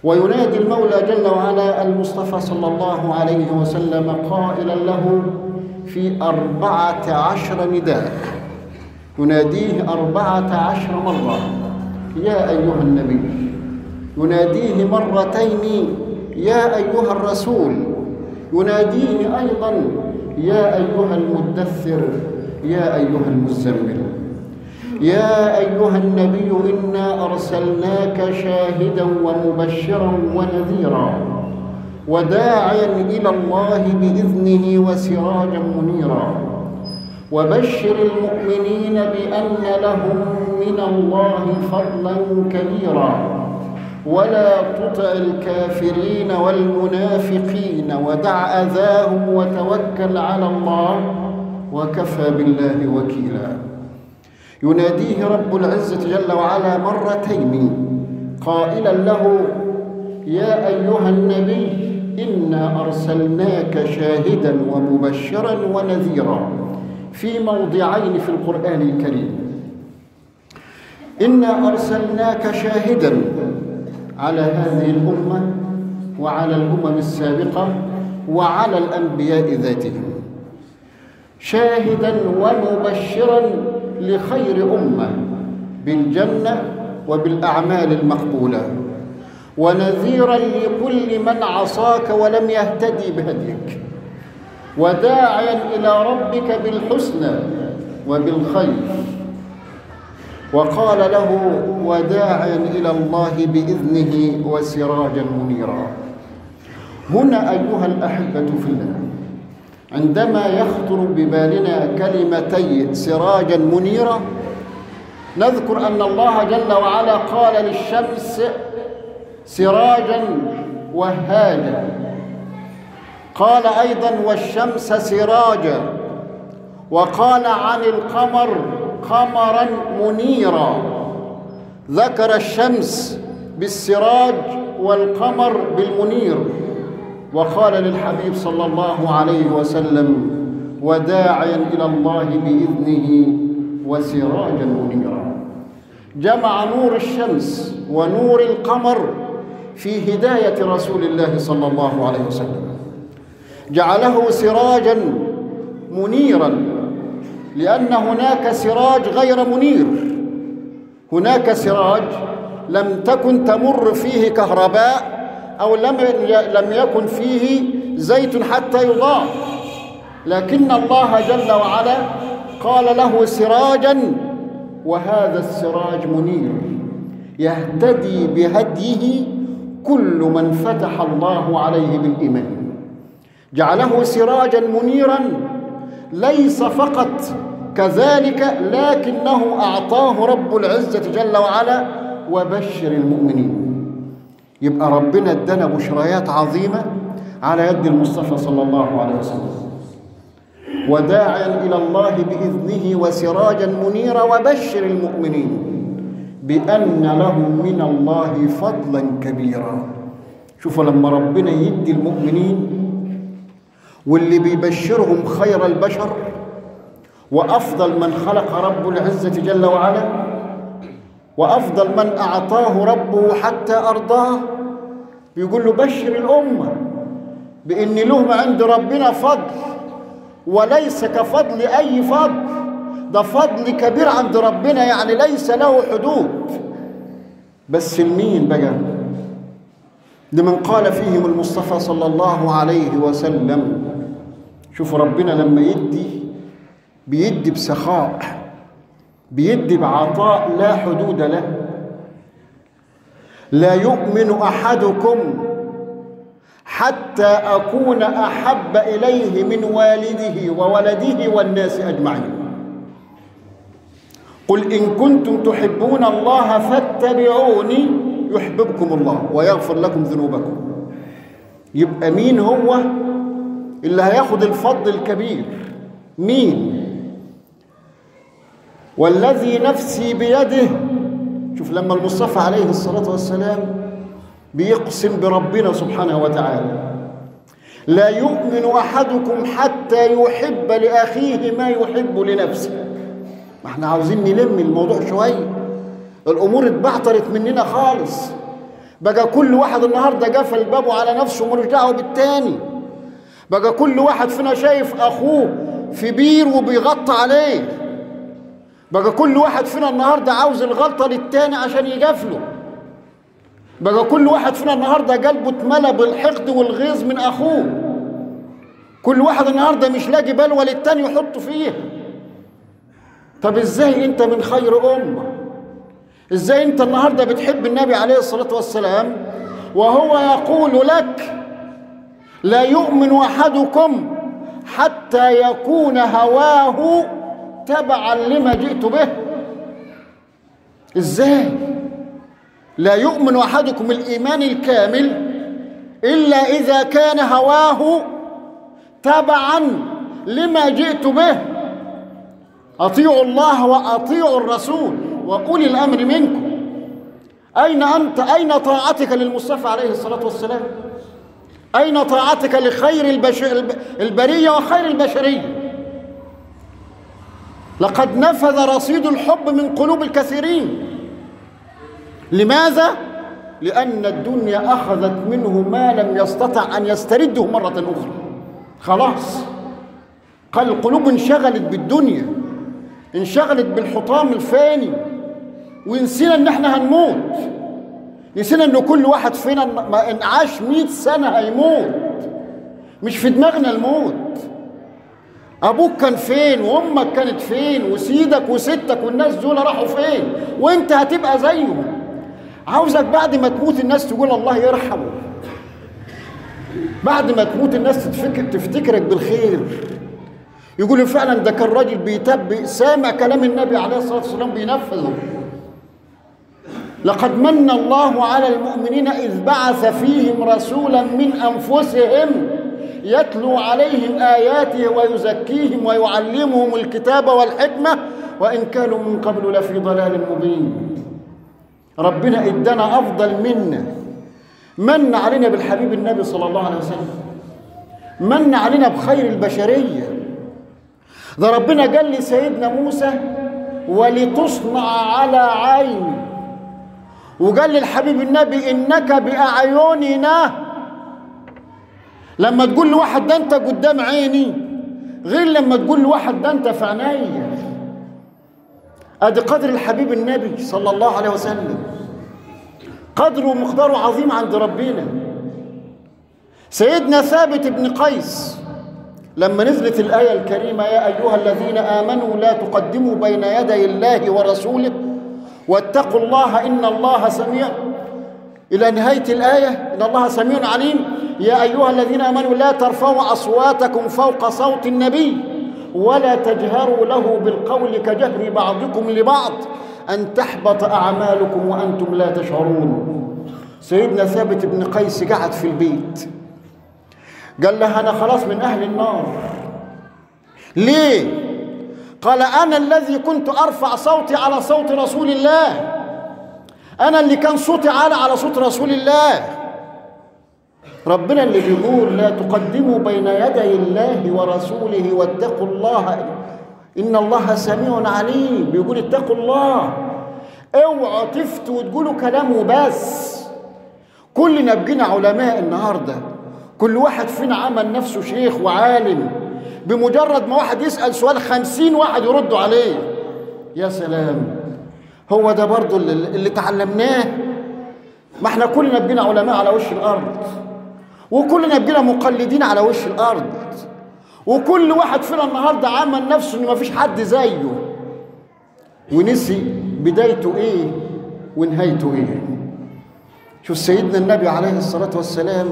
وينادي المولى جل وعلا المصطفى صلى الله عليه وسلم قائلا له في أربعة عشر نداء يناديه أربعة عشر مرة يا أيها النبي يناديه مرتين يا أيها الرسول يناديه أيضا يا أيها المدثر يا أيها المزمل يا أيها النبي إنا أرسلناك شاهدا ومبشرا ونذيرا وداعيا إلى الله بإذنه وسراجا منيرا وبشر المؤمنين بأن لهم من الله فضلا كبيرا ولا تطع الكافرين والمنافقين ودع أذاهم وتوكل على الله وكفى بالله وكيلا يناديه رب العزة جل وعلا مرتين قائلا له يا أيها النبي إنا أرسلناك شاهدا ومبشرا ونذيرا في موضعين في القرآن الكريم إنا أرسلناك شاهدا على هذه الأمة وعلى الأمم السابقة وعلى الأنبياء ذاتهم شاهدا ومبشرا لخير أمة بالجنة وبالأعمال المقبولة ونذيرا لكل من عصاك ولم يهتدي بهديك وداعيا إلى ربك بالحسنى وبالخير وقال له وداعيا إلى الله بإذنه وسراجا منيرا هنا أيها الأحبة في الله عندما يخطر ببالنا كلمتي سراجا منيرا نذكر أن الله جل وعلا قال للشمس سراجا وهاجا قال أيضا والشمس سراجا وقال عن القمر قمرا منيرا ذكر الشمس بالسراج والقمر بالمنير وقال للحبيب صلى الله عليه وسلم وداعيا الى الله باذنه وسراجا منيرا جمع نور الشمس ونور القمر في هدايه رسول الله صلى الله عليه وسلم جعله سراجا منيرا لان هناك سراج غير منير هناك سراج لم تكن تمر فيه كهرباء أو لم لم يكن فيه زيت حتى يضاء لكن الله جل وعلا قال له سراجا وهذا السراج منير يهتدي بهديه كل من فتح الله عليه بالإيمان جعله سراجا منيرا ليس فقط كذلك لكنه أعطاه رب العزة جل وعلا وبشر المؤمنين يبقى ربنا ادانا بشريات عظيمة على يد المصطفى صلى الله عليه وسلم وداعيا إلى الله بإذنه وسراجا منيرا وبشر المؤمنين بأن لهم من الله فضلا كبيرا شوفوا لما ربنا يدي المؤمنين واللي بيبشرهم خير البشر وأفضل من خلق رب العزة جل وعلا وأفضل من أعطاه ربه حتى أرضاه بيقول له بشر الأمة بإن لهم عند ربنا فضل وليس كفضل أي فضل ده فضل كبير عند ربنا يعني ليس له حدود بس المين بقى لمن قال فيهم المصطفى صلى الله عليه وسلم شوفوا ربنا لما يدي بيدي بسخاء بيدي بعطاء لا حدود له لا يؤمن احدكم حتى اكون احب اليه من والده وولده والناس اجمعين قل ان كنتم تحبون الله فاتبعوني يحببكم الله ويغفر لكم ذنوبكم يبقى مين هو اللي هياخد الفضل الكبير مين والذي نفسي بيده شوف لما المصطفى عليه الصلاة والسلام بيقسم بربنا سبحانه وتعالى لا يؤمن أحدكم حتى يحب لأخيه ما يحب لنفسه ما احنا عاوزين نلم الموضوع شوية الأمور اتبعترت مننا خالص بقى كل واحد النهارده قفل بابه على نفسه وملوش دعوه بالتاني بقى كل واحد فينا شايف اخوه في بير وبيغطي عليه بقى كل واحد فينا النهارده عاوز الغلطه للتاني عشان يجافله بقى كل واحد فينا النهارده قلبه اتملى بالحقد والغيظ من اخوه كل واحد النهارده مش لاقي بلوه للتاني يحطه فيها طب ازاي انت من خير امه ازاي انت النهارده بتحب النبي عليه الصلاه والسلام وهو يقول لك لا يؤمن احدكم حتى يكون هواه تبعا لما جئت به ازاي لا يؤمن احدكم الايمان الكامل الا اذا كان هواه تبعا لما جئت به اطيعوا الله واطيعوا الرسول واولي الامر منكم اين انت اين طاعتك للمصطفى عليه الصلاه والسلام اين طاعتك لخير البش... البريه وخير البشريه لقد نفذ رصيد الحب من قلوب الكثيرين لماذا لان الدنيا اخذت منه ما لم يستطع ان يسترده مره اخرى خلاص قال القلوب انشغلت بالدنيا انشغلت بالحطام الفاني ونسينا ان احنا هنموت نسينا ان كل واحد فينا ما ان عاش 100 سنه هيموت مش في دماغنا الموت ابوك كان فين وامك كانت فين وسيدك وستك والناس دول راحوا فين وانت هتبقى زيهم عاوزك بعد ما تموت الناس تقول الله يرحمه بعد ما تموت الناس تفكر تفتكرك بالخير يقولوا فعلا ده كان راجل بيتب سامع كلام النبي عليه الصلاه والسلام بينفذه لقد من الله على المؤمنين اذ بعث فيهم رسولا من انفسهم يتلو عليهم اياته ويزكيهم ويعلمهم الكتاب والحكمه وان كانوا من قبل لفي ضلال مبين ربنا ادانا افضل منا من علينا بالحبيب النبي صلى الله عليه وسلم من علينا بخير البشريه ده ربنا قال لسيدنا موسى ولتصنع على عيني وقال للحبيب النبي انك باعيننا لما تقول لواحد ده انت قدام عيني غير لما تقول لواحد ده انت في عينيا ادي قدر الحبيب النبي صلى الله عليه وسلم قدره ومقداره عظيم عند ربنا سيدنا ثابت بن قيس لما نزلت الآية الكريمة يا أيها الذين آمنوا لا تقدموا بين يدي الله ورسوله واتقوا الله إن الله سميع إلى نهاية الآية إن الله سميع عليم يا أيها الذين آمنوا لا ترفعوا أصواتكم فوق صوت النبي ولا تجهروا له بالقول كجهر بعضكم لبعض أن تحبط أعمالكم وأنتم لا تشعرون سيدنا ثابت بن قيس قعد في البيت قال لها أنا خلاص من أهل النار ليه؟ قال أنا الذي كنت أرفع صوتي على صوت رسول الله أنا اللي كان صوتي عالي على صوت رسول الله ربنا اللي بيقول لا تقدموا بين يدي الله ورسوله واتقوا الله إن الله سميع عليم بيقول اتقوا الله اوعوا تفتوا وتقولوا كلام وبس كلنا بقينا علماء النهارده كل واحد فينا عمل نفسه شيخ وعالم بمجرد ما واحد يسأل سؤال خمسين واحد يردوا عليه يا سلام هو ده برضو اللي, اللي تعلمناه ما احنا كلنا بقينا علماء على وش الأرض وكلنا بقينا مقلدين على وش الأرض وكل واحد فينا النهاردة عمل نفسه إن مفيش حد زيه ونسي بدايته إيه ونهايته إيه شوف سيدنا النبي عليه الصلاة والسلام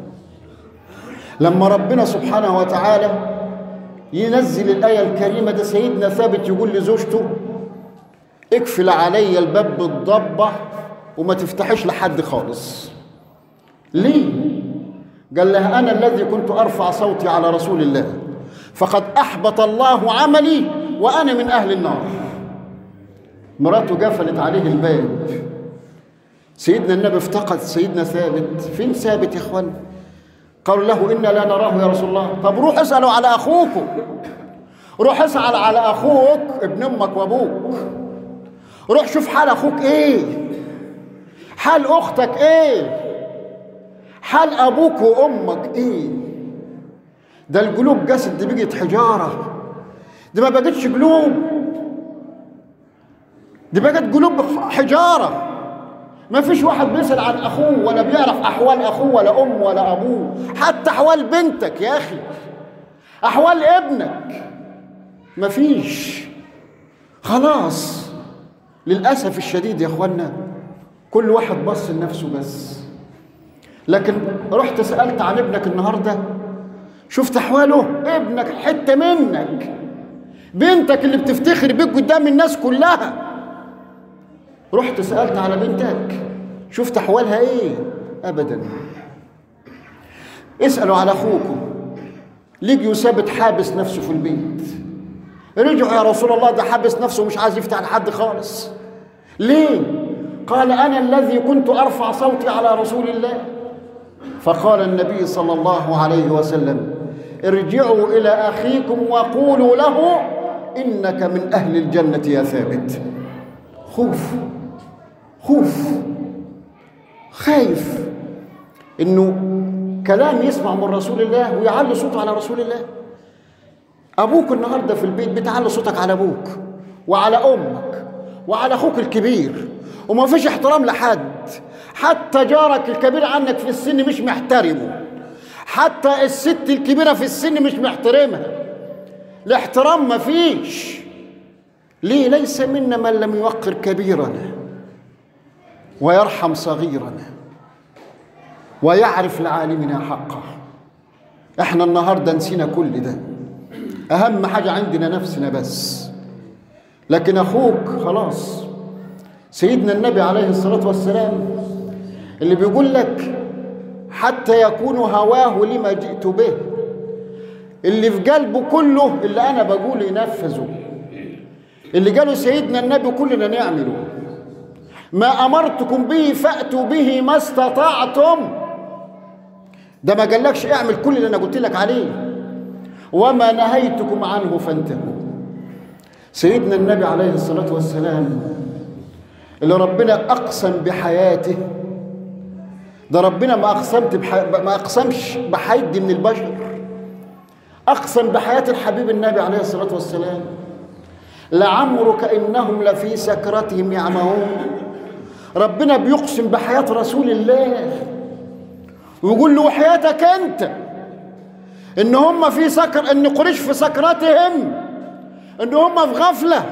لما ربنا سبحانه وتعالى ينزل الآية الكريمة ده سيدنا ثابت يقول لزوجته اقفل علي الباب بالضبة وما تفتحش لحد خالص ليه؟ قال لها أنا الذي كنت أرفع صوتي على رسول الله فقد أحبط الله عملي وأنا من أهل النار مراته قفلت عليه الباب سيدنا النبي افتقد سيدنا ثابت فين ثابت يا اخوان قالوا له إنا لا نراه يا رسول الله طب روح اسألوا على أخوكم روح اسأل على أخوك ابن أمك وأبوك روح شوف حال أخوك إيه حال اختك ايه حال ابوك وامك ايه ده القلوب جسد دي بقت حجاره دي ما بقتش قلوب دي بقت قلوب حجاره ما فيش واحد بيسأل عن أخوه ولا بيعرف أحوال أخوه ولا أمه ولا أبوه حتى أحوال بنتك يا أخي أحوال ابنك ما فيش خلاص للأسف الشديد يا أخوانا كل واحد بص لنفسه بس لكن رحت سألت عن ابنك النهاردة شفت أحواله ابنك حتة منك بنتك اللي بتفتخر بيك قدام الناس كلها رحت سألت على بنتك شفت أحوالها إيه أبدا اسألوا على أخوكم لقيوا ثابت حابس نفسه في البيت رجعوا يا رسول الله ده حابس نفسه مش عايز يفتح لحد خالص ليه قال أنا الذي كنت أرفع صوتي على رسول الله فقال النبي صلى الله عليه وسلم ارجعوا إلى أخيكم وقولوا له إنك من أهل الجنة يا ثابت خوف خوف خايف انه كلام يسمع من رسول الله ويعلي صوته على رسول الله ابوك النهارده في البيت بتعلي صوتك على ابوك وعلى امك وعلى اخوك الكبير وما فيش احترام لحد حتى جارك الكبير عنك في السن مش محترمه حتى الست الكبيره في السن مش محترمها الاحترام ما فيش ليه ليس منا من لم يوقر كبيرنا ويرحم صغيرنا ويعرف لعالمنا حقه احنا النهارده نسينا كل ده اهم حاجه عندنا نفسنا بس لكن اخوك خلاص سيدنا النبي عليه الصلاه والسلام اللي بيقول لك حتى يكون هواه لما جئت به اللي في قلبه كله اللي انا بقوله ينفذه اللي قاله سيدنا النبي كلنا نعمله ما امرتكم به فاتوا به ما استطعتم ده ما قالكش اعمل كل اللي انا قلت لك عليه وما نهيتكم عنه فانتهوا سيدنا النبي عليه الصلاه والسلام اللي ربنا اقسم بحياته ده ربنا ما اقسمت بح... ما اقسمش بحد من البشر اقسم بحياه الحبيب النبي عليه الصلاه والسلام لعمرك انهم لفي سكرتهم يعمهون ربنا بيقسم بحياه رسول الله ويقول له وحياتك انت ان هم في سكر ان قريش في سكرتهم ان هم في غفله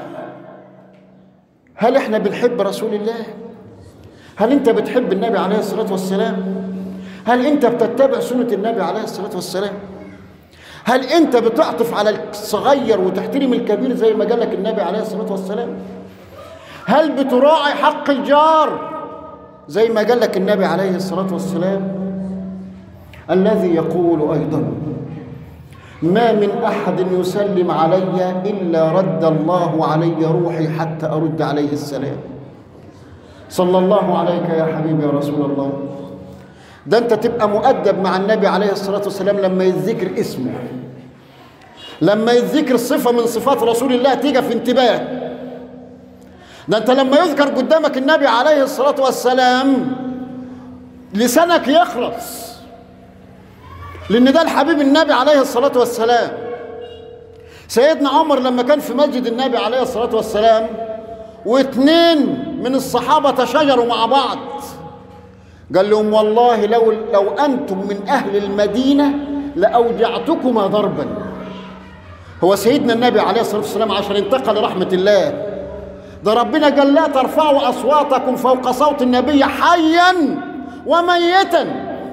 هل احنا بنحب رسول الله هل انت بتحب النبي عليه الصلاه والسلام هل انت بتتبع سنه النبي عليه الصلاه والسلام هل انت بتعطف على الصغير وتحترم الكبير زي ما قال لك النبي عليه الصلاه والسلام هل بتراعي حق الجار زي ما قال لك النبي عليه الصلاه والسلام الذي يقول ايضا ما من احد يسلم علي الا رد الله علي روحي حتى ارد عليه السلام صلى الله عليك يا حبيبي يا رسول الله ده انت تبقى مؤدب مع النبي عليه الصلاه والسلام لما يتذكر اسمه لما يتذكر صفه من صفات رسول الله تيجي في انتباه ده انت لما يذكر قدامك النبي عليه الصلاه والسلام لسانك يخرس لان ده الحبيب النبي عليه الصلاه والسلام سيدنا عمر لما كان في مسجد النبي عليه الصلاه والسلام واثنين من الصحابه تشاجروا مع بعض قال لهم والله لو لو انتم من اهل المدينه لاوجعتكما ضربا هو سيدنا النبي عليه الصلاه والسلام عشان انتقل لرحمه الله ده ربنا قال لا ترفعوا اصواتكم فوق صوت النبي حيا وميتا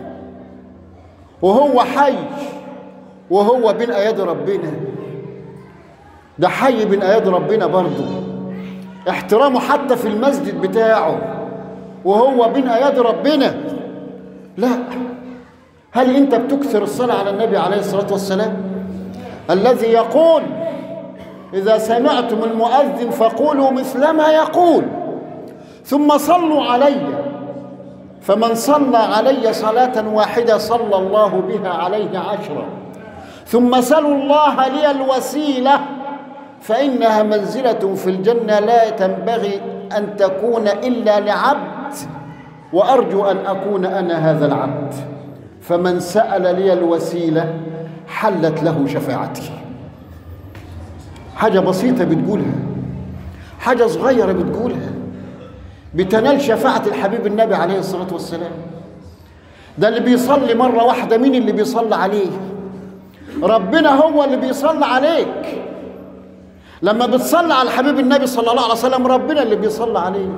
وهو حي وهو بين ايادي ربنا ده حي بين ايادي ربنا برضه احترامه حتى في المسجد بتاعه وهو بين ايادي ربنا لا هل انت بتكثر الصلاه على النبي عليه الصلاه والسلام الذي يقول اذا سمعتم المؤذن فقولوا مثل ما يقول ثم صلوا علي فمن صلى علي صلاه واحده صلى الله بها عليه عشرا ثم سلوا الله لي الوسيله فانها منزله في الجنه لا تنبغي ان تكون الا لعبد وارجو ان اكون انا هذا العبد فمن سال لي الوسيله حلت له شفاعتي حاجه بسيطه بتقولها حاجه صغيره بتقولها بتنال شفاعه الحبيب النبي عليه الصلاه والسلام ده اللي بيصلي مره واحده مين اللي بيصلي عليه ربنا هو اللي بيصلي عليك لما بتصلي على الحبيب النبي صلى الله عليه وسلم ربنا اللي بيصلي عليك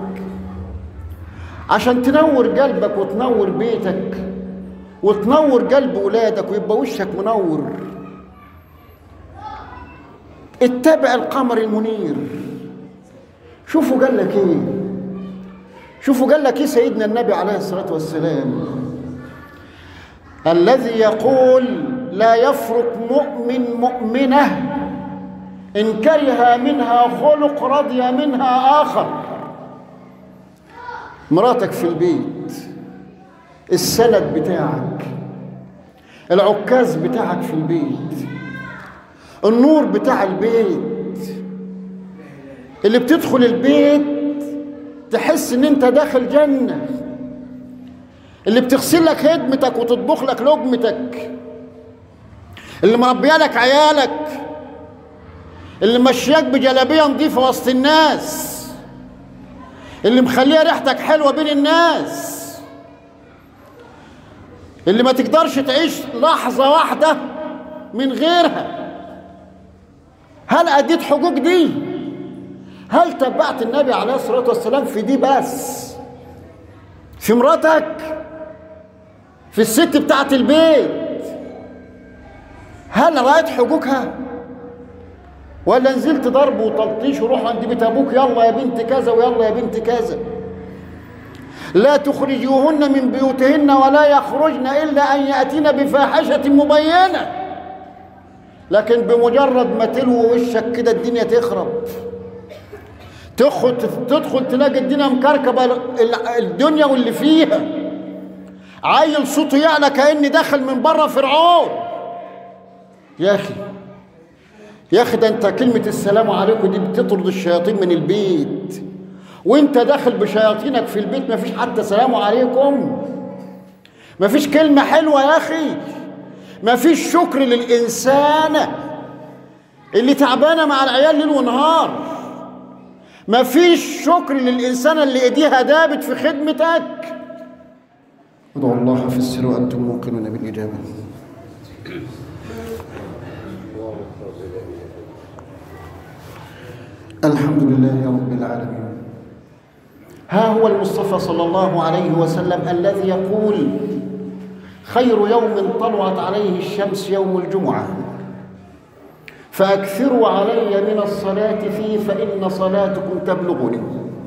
عشان تنور قلبك وتنور بيتك وتنور قلب ولادك ويبقى وشك منور اتبع القمر المنير شوفوا قال لك ايه شوفوا قال لك ايه سيدنا النبي عليه الصلاه والسلام الذي يقول لا يفرق مؤمن مؤمنه ان كره منها خلق رضي منها اخر مراتك في البيت السند بتاعك العكاز بتاعك في البيت النور بتاع البيت اللي بتدخل البيت تحس ان انت داخل جنه اللي بتغسل لك هدمتك وتطبخ لك لقمتك اللي مربيه لك عيالك اللي مشياك بجلابيه نظيفه وسط الناس اللي مخليه ريحتك حلوه بين الناس اللي ما تقدرش تعيش لحظه واحده من غيرها هل اديت حقوق دي هل تبعت النبي عليه الصلاه والسلام في دي بس في مراتك في الست بتاعت البيت هل رأيت حقوقها ولا نزلت ضرب وتلطيش وروح عند بيت ابوك يلا يا بنت كذا ويلا يا بنت كذا لا تخرجوهن من بيوتهن ولا يخرجن الا ان ياتين بفاحشه مبينه لكن بمجرد ما تلوي وشك كده الدنيا تخرب تدخل تدخل تلاقي الدنيا مكركبه الدنيا واللي فيها عيل صوته يعلى كأن دخل من بره فرعون يا أخي يا أخي ده أنت كلمة السلام عليكم دي بتطرد الشياطين من البيت وأنت داخل بشياطينك في البيت ما فيش حتى سلام عليكم ما فيش كلمة حلوة يا أخي ما فيش شكر للإنسانة اللي تعبانة مع العيال ليل ونهار ما فيش شكر للإنسانة اللي إيديها دابت في خدمتك ادعوا الله في السر وانتم موقنون بالاجابه الحمد لله رب العالمين ها هو المصطفى صلى الله عليه وسلم الذي يقول خير يوم طلعت عليه الشمس يوم الجمعه فاكثروا علي من الصلاه فيه فان صلاتكم تبلغني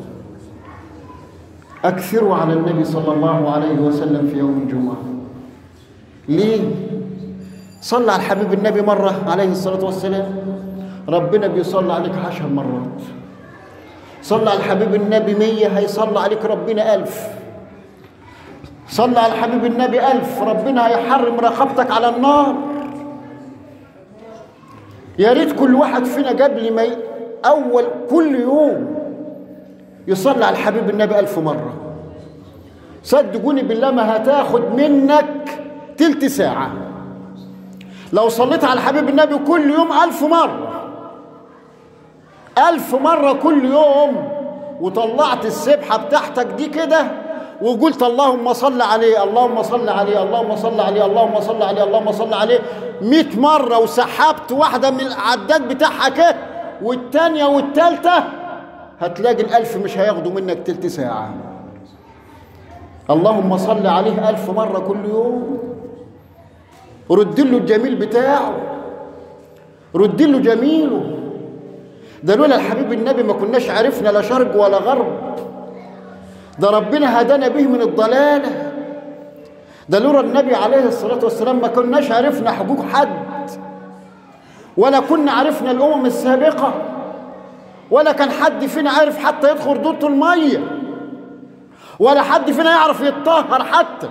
أكثروا على النبي صلى الله عليه وسلم في يوم الجمعة ليه؟ صلى على الحبيب النبي مرة عليه الصلاة والسلام ربنا بيصلى عليك عشر مرات صلى على الحبيب النبي مية هيصلى عليك ربنا ألف صلى على الحبيب النبي ألف ربنا هيحرم رقبتك على النار يا ريت كل واحد فينا قبل ما أول كل يوم يصلي على الحبيب النبي ألف مرة صدقوني بالله ما هتاخد منك تلت ساعة لو صليت على الحبيب النبي كل يوم ألف مرة ألف مرة كل يوم وطلعت السبحة بتاعتك دي كده وقلت اللهم صل عليه اللهم صل عليه اللهم صل عليه اللهم صل عليه اللهم صل عليه مئة مرة وسحبت واحدة من العداد بتاعها كده والتانية والتالتة هتلاقي الألف مش هياخدوا منك تلت ساعة اللهم صل عليه ألف مرة كل يوم رد له الجميل بتاعه رد له جميله ده لولا الحبيب النبي ما كناش عرفنا لا شرق ولا غرب ده ربنا هدانا به من الضلالة ده لولا النبي عليه الصلاة والسلام ما كناش عرفنا حقوق حد ولا كنا عرفنا الأمم السابقة ولا كان حد فينا عارف حتى يدخل دورة المية ولا حد فينا يعرف يتطهر حتى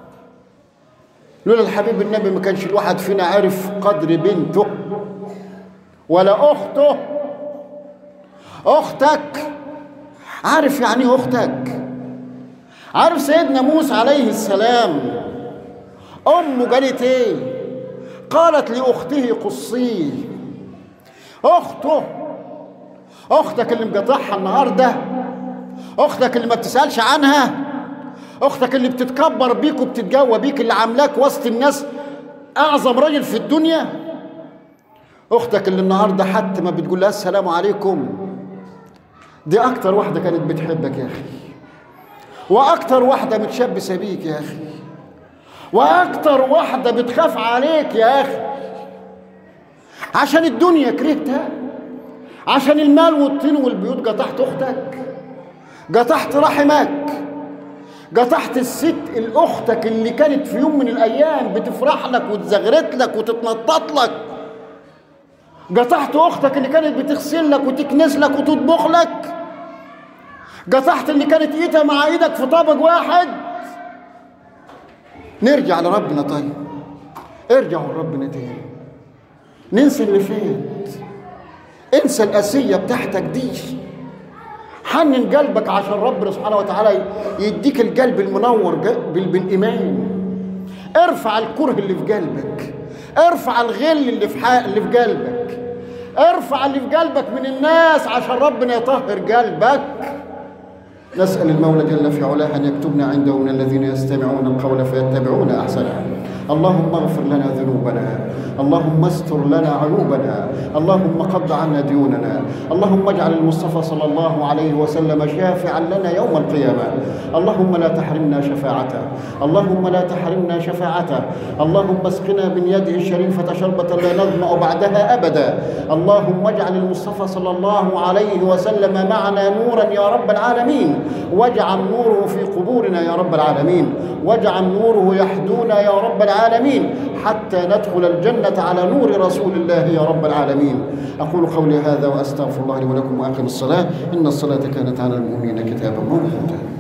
لولا الحبيب النبي ما كانش الواحد فينا عارف قدر بنته ولا أخته أختك عارف يعني ايه أختك عارف سيدنا موسى عليه السلام أمه قالت إيه؟ قالت لأخته قصيه أخته أختك اللي مقطعها النهاردة أختك اللي ما بتسألش عنها أختك اللي بتتكبر بيك وبتتجوى بيك اللي عاملاك وسط الناس أعظم راجل في الدنيا أختك اللي النهاردة حتى ما بتقول لها السلام عليكم دي أكتر واحدة كانت بتحبك يا أخي وأكتر واحدة متشبثة بيك يا أخي وأكتر واحدة بتخاف عليك يا أخي عشان الدنيا كرهتها عشان المال والطين والبيوت قطعت أختك قطعت رحمك قطعت الست الأختك اللي كانت في يوم من الأيام بتفرح لك وتزغرت لك وتتنطط لك قطعت أختك اللي كانت بتغسل لك وتكنس لك وتطبخ لك قطعت اللي كانت ايدها مع ايدك في طبق واحد نرجع لربنا طيب ارجعوا لربنا تاني ننسى اللي فات انسى القاسية بتاعتك دي حنن قلبك عشان ربنا سبحانه وتعالى يديك القلب المنور بالإيمان ارفع الكره اللي في قلبك ارفع الغل اللي في اللي في قلبك ارفع اللي في قلبك من الناس عشان ربنا يطهر قلبك نسأل المولى جل في علاه أن يكتبنا عنده من الذين يستمعون القول فيتبعون أحسنه اللهم اغفر لنا ذنوبنا اللهم استر لنا عيوبنا اللهم قض عنا ديوننا اللهم اجعل المصطفى صلى الله عليه وسلم شافعا لنا يوم القيامة اللهم لا تحرمنا شفاعته اللهم لا تحرمنا شفاعته اللهم اسقنا من يده الشريفة شربة لا نظمأ بعدها أبدا اللهم اجعل المصطفى صلى الله عليه وسلم معنا نورا يا رب العالمين واجعل نوره في قبورنا يا رب العالمين واجعل نوره يحدونا يا رب العالمين حتى ندخل الجنة على نور رسول الله يا رب العالمين أقول قولي هذا وأستغفر الله لي ولكم وأقم الصلاة إن الصلاة كانت على المؤمنين كتابا موقوتا